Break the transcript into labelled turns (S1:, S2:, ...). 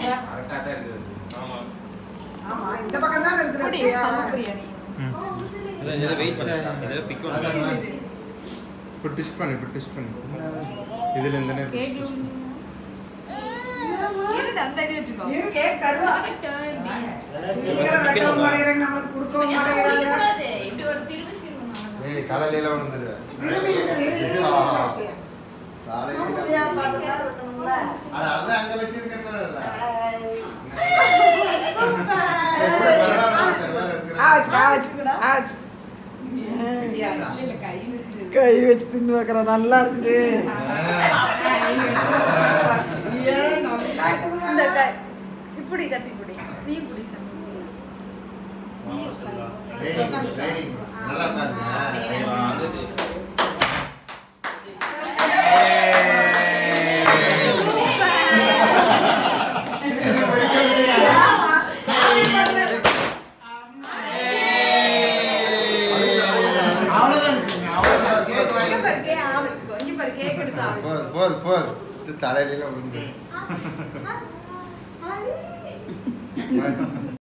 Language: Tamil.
S1: கரெக்டா தான் இருக்குது
S2: ஆமா
S3: ஆமா இந்த பக்கம் தான்
S4: இப்படி
S3: இருக்குது
S4: சொன்ன பிரியாணி
S2: இதை இதை வெயிட் பண்ணு இதை பிக் பண்ணு
S1: இப்போ டிஷ் பண்ணு இப்போ டிஷ் பண்ணு இதுல இந்த நேரம்
S4: கேக் இருட்டு அந்த இது வச்சுக்கோ
S3: இரு கேக் தருவா சீக்கிரம் வெட்டவும் மாட்டேங்கிறாங்க நம்மளுக்கு கொடுக்கவும் மாட்டேங்கிறாங்க
S5: இப்படி ஒரு திருவி
S1: ஏய் தலையில விழுந்துருவேன்
S3: திரும்பி இருக்கு, இரு, இரு, இரு, இரு.
S1: தலையில
S3: பூச்சியா பார்த்த மாதிரி இருக்கணும்ல
S1: அது அதான் அங்க வச்சிருக்கிறதுனால
S3: ஆ வச்சு ஆ வச்சு ஆ வச்சு
S4: இல்ல கை வச்சு
S3: கை வச்சு தின்னு வைக்கிற நல்லா இருக்குது ஏன் நல்லா இருக்குதுமா?
S4: இந்த கை இப்படி கத்தி பிடி நீ பிடி சாமி.
S1: நல்லா பாருங்க
S2: வந்துச்சு
S4: இங்க பாரு கே ஆ வச்சுக்கோ இங்க பாரு கேக் எடுத்து ஆ வச்சுக்கோ
S1: போது போது போது தலையில விழுந்து
S4: ஆ, ஆ.